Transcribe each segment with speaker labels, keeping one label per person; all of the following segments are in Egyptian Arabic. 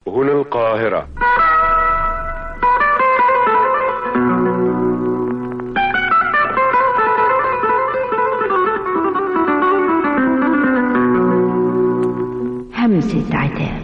Speaker 1: هنا القاهرة
Speaker 2: همسة عتاب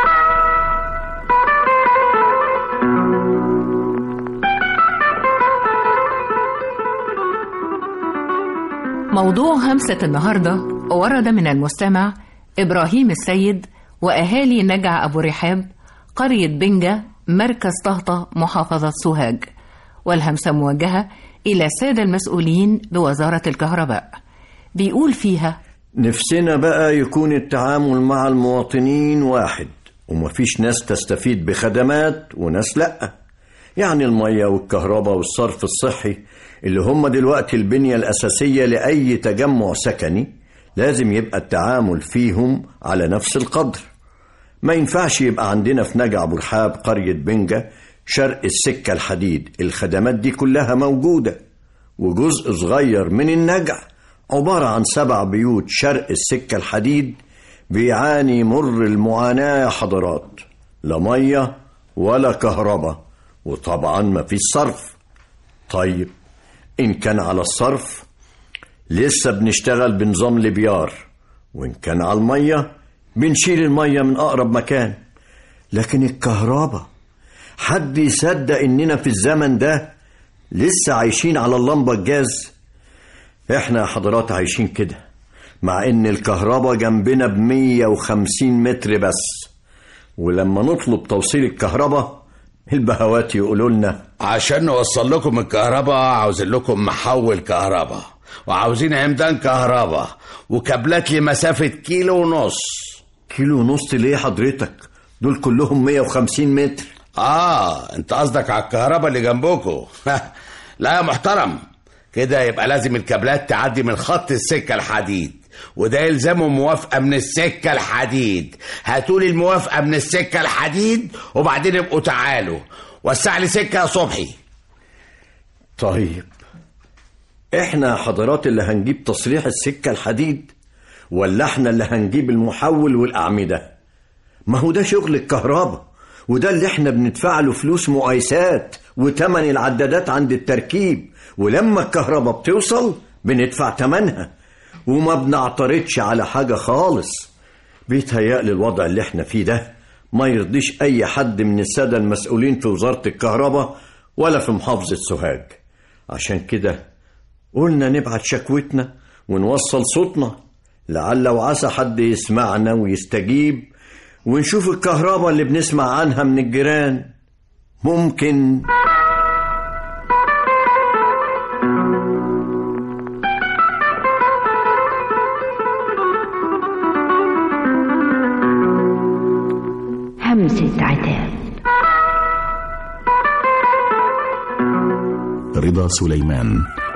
Speaker 3: موضوع همسة النهاردة ورد من المستمع إبراهيم السيد وأهالي نجع أبو رحاب قرية بنجة مركز طهطة محافظة سوهاج والهمسة موجهة إلى السادة المسؤولين بوزارة الكهرباء بيقول فيها
Speaker 4: نفسنا بقى يكون التعامل مع المواطنين واحد ومفيش ناس تستفيد بخدمات وناس لأ يعني المية والكهرباء والصرف الصحي اللي هم دلوقتي البنية الأساسية لأي تجمع سكني لازم يبقى التعامل فيهم على نفس القدر ما ينفعش يبقى عندنا في نجع أبو رحاب قرية بنجة شرق السكة الحديد الخدمات دي كلها موجودة وجزء صغير من النجع عبارة عن سبع بيوت شرق السكة الحديد بيعاني مر المعاناة يا حضرات لا مية ولا كهرباء وطبعا ما فيش صرف طيب إن كان على الصرف لسه بنشتغل بنظام البيار وإن كان على المية بنشيل المية من أقرب مكان لكن الكهرباء حد يصدق إننا في الزمن ده لسه عايشين على اللمبة الجاز احنا يا حضرات عايشين كده مع ان الكهرباء جنبنا ب 150 متر بس ولما نطلب توصيل الكهرباء البهوات يقولوا لنا
Speaker 5: عشان نوصل لكم الكهرباء عاوزين لكم محول كهرباء وعاوزين عمدان كهرباء وكابلات لمسافة كيلو ونص
Speaker 4: كيلو ونص ليه حضرتك دول كلهم 150 متر
Speaker 5: اه انت قصدك على الكهرباء اللي جنبكم لا يا محترم كده يبقى لازم الكابلات تعدي من خط السكة الحديد وده يلزمه موافقة من السكة الحديد هاتولي الموافقة من السكة الحديد وبعدين ابقوا تعالوا وسع لي سكة يا صبحي
Speaker 4: طيب احنا حضرات اللي هنجيب تصريح السكة الحديد ولا احنا اللي هنجيب المحول والأعمدة ما هو ده شغل الكهرباء وده اللي احنا بندفع له فلوس مقايسات وتمن العدادات عند التركيب ولما الكهرباء بتوصل بندفع تمنها وما بنعترضش على حاجة خالص بيتهيألي الوضع اللي احنا فيه ده ما يرضيش أي حد من السادة المسؤولين في وزارة الكهرباء ولا في محافظة سوهاج عشان كده قلنا نبعت شكوتنا ونوصل صوتنا لعل وعسى حد يسمعنا ويستجيب ونشوف الكهرباء اللي بنسمع عنها من الجيران ممكن
Speaker 2: همسة عتاب
Speaker 6: رضا سليمان